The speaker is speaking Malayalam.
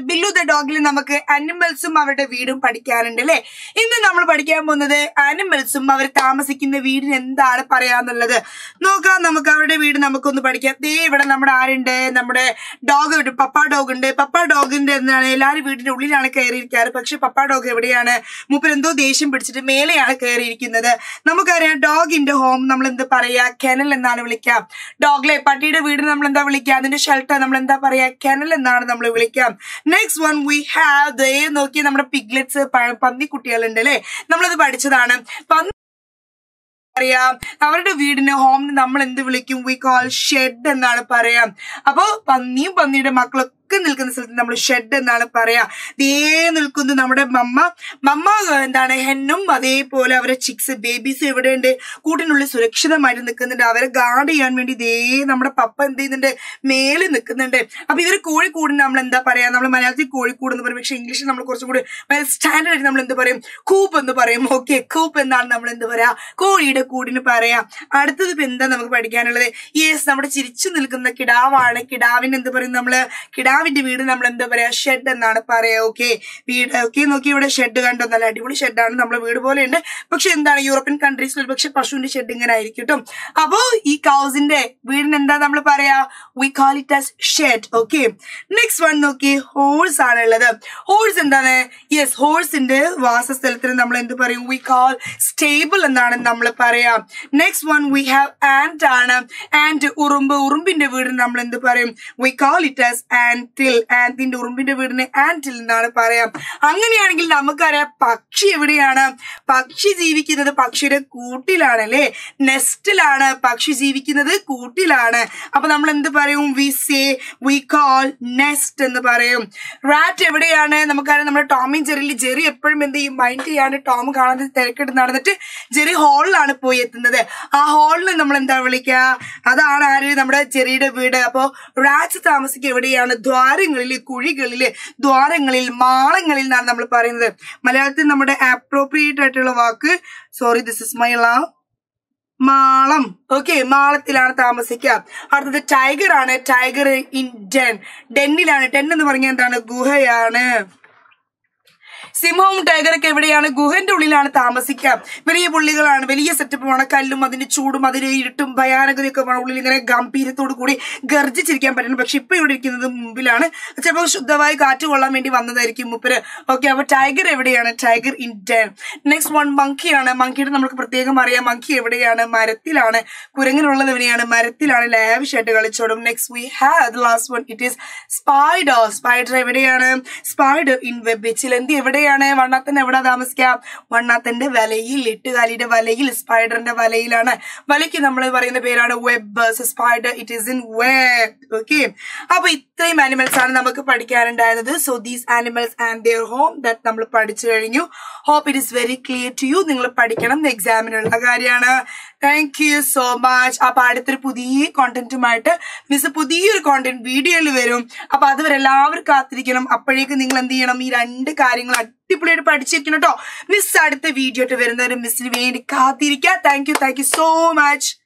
ബില്ലു ദ ഡോഗിൽ നമുക്ക് അനിമൽസും അവരുടെ വീടും പഠിക്കാനുണ്ട് അല്ലെ ഇന്ന് നമ്മൾ പഠിക്കാൻ പോകുന്നത് അനിമൽസും അവർ താമസിക്കുന്ന വീടിന് എന്താണ് പറയാന്നുള്ളത് നോക്കാം നമുക്ക് അവരുടെ വീട് നമുക്കൊന്ന് പഠിക്കാം ദേ ഇവിടെ നമ്മുടെ ആരുണ്ട് നമ്മുടെ ഡോഗ് ഉണ്ട് പപ്പ ഡോഗ് ഉണ്ട് പപ്പ ഡോഗിന്റെ എന്താണ് എല്ലാവരും വീടിന്റെ ഉള്ളിലാണ് കയറിയിരിക്കാറ് പക്ഷെ പപ്പ ഡോഗ് എവിടെയാണ് മൂപ്പർ എന്തോ ദേഷ്യം പിടിച്ചിട്ട് മേലെയാണ് കയറിയിരിക്കുന്നത് നമുക്കറിയാം ഡോഗിന്റെ ഹോം നമ്മൾ എന്ത് പറയാ കെനൽ എന്നാണ് വിളിക്കാം ഡോഗ്ലെ പട്ടിയുടെ വീട് നമ്മൾ എന്താ വിളിക്കുക അതിന്റെ ഷെൽട്ടർ നമ്മൾ എന്താ പറയാ കെനൽ എന്നാണ് നമ്മൾ വിളിക്കാം നെക്സ്റ്റ് വൺ വി ഹാവ് ദേ നോക്കി നമ്മുടെ പിഗ്ലെറ്റ്സ് പന്നിക്കുട്ടികളുണ്ട് അല്ലെ നമ്മളത് പഠിച്ചതാണ് പന്നി പറയാം അവരുടെ വീടിന് ഹോമിന് നമ്മൾ എന്ത് വിളിക്കും വി കോൾ ഷെഡ് എന്നാണ് പറയാം അപ്പോ പന്നിയും പന്നിയുടെ മക്കളൊക്കെ നിൽക്കുന്ന സ്ഥലത്ത് നമ്മൾ ഷെഡ് എന്നാണ് പറയാ ദേ നിൽക്കുന്നു നമ്മുടെ മമ്മ മമ്മ എന്താണ് ഹെന്നും അതേപോലെ അവരെ ചിക്സ് ബേബീസ് എവിടെയുണ്ട് കൂട്ടിനുള്ളിൽ സുരക്ഷിതമായിട്ട് നിൽക്കുന്നുണ്ട് അവരെ ഗാർഡ് ചെയ്യാൻ വേണ്ടി ദേ നമ്മുടെ പപ്പ എന്ത് ചെയ്യുന്നുണ്ട് മേലെ നിൽക്കുന്നുണ്ട് അപ്പൊ ഇവര് കോഴിക്കൂടിന് നമ്മൾ എന്താ പറയാ നമ്മൾ മലയാളത്തിൽ കോഴിക്കൂട് എന്ന് പറയും പക്ഷെ ഇംഗ്ലീഷിൽ നമ്മൾ കുറച്ചും കൂടി സ്റ്റാൻഡേർഡ് ആയിട്ട് നമ്മൾ എന്ത് പറയും കൂപ്പ് എന്ന് പറയും ഓക്കെ കൂപ്പ് എന്നാണ് നമ്മൾ എന്ത് പറയാ കോഴിയുടെ കൂടിന് പറയാം അടുത്തത് ഇപ്പൊ എന്താ നമുക്ക് പഠിക്കാനുള്ളത് യെസ് നമ്മുടെ ചിരിച്ചു നിൽക്കുന്ന കിടാവാണ് കിടാവിന് എന്ത് പറയും നമ്മള് കിടാവിന്റെ വീട് നമ്മൾ എന്താ പറയാ ഷെഡ് എന്നാണ് പറയാ ഓക്കെ വീട് ഓക്കെ നോക്കി ഇവിടെ ഷെഡ് കണ്ടോ നല്ല അടിപൊളി ഷെഡാണ് നമ്മുടെ വീട് പോലെ ഉണ്ട് പക്ഷെ എന്താണ് യൂറോപ്യൻ കൺട്രീസിൽ ഒരു പക്ഷെ പശുവിന്റെ ഷെഡ് ഇങ്ങനെ ആയിരിക്കും കേട്ടോ അപ്പോ ഈ കൗസിന്റെ വീടിന് എന്താ നമ്മൾ പറയാ we call it as shed okay next one നോക്കി ഹോഴ്സ് ആണുള്ളത് ഹോഴ്സ് എന്താണ് യെസ് ഹോഴ്സിന്റെ വാസസ്ഥലത്തിന് നമ്മൾ എന്ത് പറയും വി കാൾ സ്റ്റേബിൾ എന്നാണ് നമ്മൾ പറയാം next one we have ant ആണ് ആൻഡ് ഉറുമ്പ് ഉറുമ്പിന്റെ വീടിന് നമ്മൾ എന്ത് പറയും we call it as anthill ആൻറ്റിന്റെ ഉറുമ്പിന്റെ വീടിന് ആൻറ്റിൽ എന്നാണ് പറയാം അങ്ങനെയാണെങ്കിൽ നമുക്കറിയാം പക്ഷി എവിടെയാണ് പക്ഷി ജീവിക്കുന്നത് പക്ഷിയുടെ കൂട്ടിലാണ് അല്ലെ നെസ്റ്റിലാണ് പക്ഷി ജീവിക്കുന്നത് കൂട്ടിലാണ് അപ്പൊ നമ്മൾ എന്ത് പറയും we say we call nest എന്ന് പറയും റാറ്റ് എവിടെയാണ് നമുക്കറിയാം നമ്മുടെ ടോമിൻ ജെറിയിൽ ജെറി എപ്പോഴും എന്ത് ചെയ്യും മൈൻഡ് ചെയ്യാണ്ട് ടോം കാണാതെ തിരക്കിട്ട് നടന്നിട്ട് ജെറി ഹാളിലാണ് പോയി എത്തുന്നത് ആ ഹാളിൽ നമ്മൾ എന്താ വിളിക്കുക അതാണ് ആര് നമ്മുടെ ജെറിയുടെ വീട് അപ്പോ റാറ്റ്സ് താമസിക്കുക എവിടെയാണ് ദ്വാരങ്ങളിൽ കുഴികളിൽ ദ്വാരങ്ങളിൽ മാളങ്ങളിൽ എന്നാണ് നമ്മൾ പറയുന്നത് മലയാളത്തിൽ നമ്മുടെ അപ്രോപ്രിയേറ്റ് ആയിട്ടുള്ള വാക്ക് സോറി ദിസ് ഇസ് മൈ ലാ മാളം ഓക്കെ മാളത്തിലാണ് താമസിക്കുക അടുത്തത് ടൈഗർ ആണ് ടൈഗർ ഇൻ ഡെൻ ഡെന്നിലാണ് ഡെൻ എന്ന് പറഞ്ഞാൽ എന്താണ് ഗുഹയാണ് സിംഹവും ടൈഗറൊക്കെ എവിടെയാണ് ഗുഹന്റെ ഉള്ളിലാണ് താമസിക്കുക വലിയ പുള്ളികളാണ് വലിയ സെറ്റപ്പുമാണ് കല്ലും അതിന്റെ ചൂടും അതിന്റെ ഇരുട്ടും ഭയാനകതയൊക്കെ വേണം ഉള്ളിൽ ഇങ്ങനെ ഗംഭീരത്തോടു കൂടി ഗർജിച്ചിരിക്കാൻ പറ്റുന്നു പക്ഷെ ഇപ്പൊ ഇവിടെ ഇരിക്കുന്നത് മുമ്പിലാണ് ചിലപ്പോൾ ശുദ്ധമായി കാറ്റ് കൊള്ളാൻ വേണ്ടി വന്നതായിരിക്കും മുപ്പര് ഓക്കെ അപ്പൊ ടൈഗർ എവിടെയാണ് tiger in den next one മങ്കിയാണ് മങ്കിയുടെ നമുക്ക് പ്രത്യേകം അറിയാം മങ്കി എവിടെയാണ് മരത്തിലാണ് കുരങ്ങിനുള്ളത് എവിടെയാണ് മരത്തിലാണ് ലാവിഷ് ആയിട്ട് കളിച്ചോടും next we have last one it is spider spider എവിടെയാണ് സ്പൈഡർ ഇൻ വെബ് ചിലന്തി എവിടെയാണ് വണ്ണാത്തൻ എവിടെ താമസിക്കാം വണ്ണാത്തന്റെ വലയിൽ എട്ടുകാലിയുടെ വലയിൽ സ്പൈഡറിന്റെ വലയിലാണ് വലയ്ക്ക് നമ്മൾ പറയുന്ന പേരാണ് web spider it is in web okay അപ്പൊ ഇത്രയും ആനിമൽസ് ആണ് നമുക്ക് പഠിക്കാനുണ്ടായിരുന്നത് so these animals and their home that നമ്മൾ പഠിച്ചു കഴിഞ്ഞു hope it is very clear to you നിങ്ങൾ പഠിക്കണം എക്സാമിനുള്ള കാര്യമാണ് താങ്ക് യു സോ മച്ച് അപ്പൊ അടുത്തൊരു പുതിയ കോണ്ടന്റുമായിട്ട് മിസ് പുതിയൊരു കോണ്ടന്റ് വീഡിയോയിൽ വരും അപ്പൊ അതുവരെ എല്ലാവരും കാത്തിരിക്കണം അപ്പോഴേക്ക് നിങ്ങൾ എന്ത് ചെയ്യണം ഈ രണ്ട് കാര്യങ്ങൾ അടിപൊളിയായിട്ട് പഠിച്ചിരിക്കണം കേട്ടോ മിസ് അടുത്ത വീഡിയോ ആയിട്ട് വരുന്നവരും മിസ്സിന് വേണ്ടി കാത്തിരിക്കുക thank you thank you so much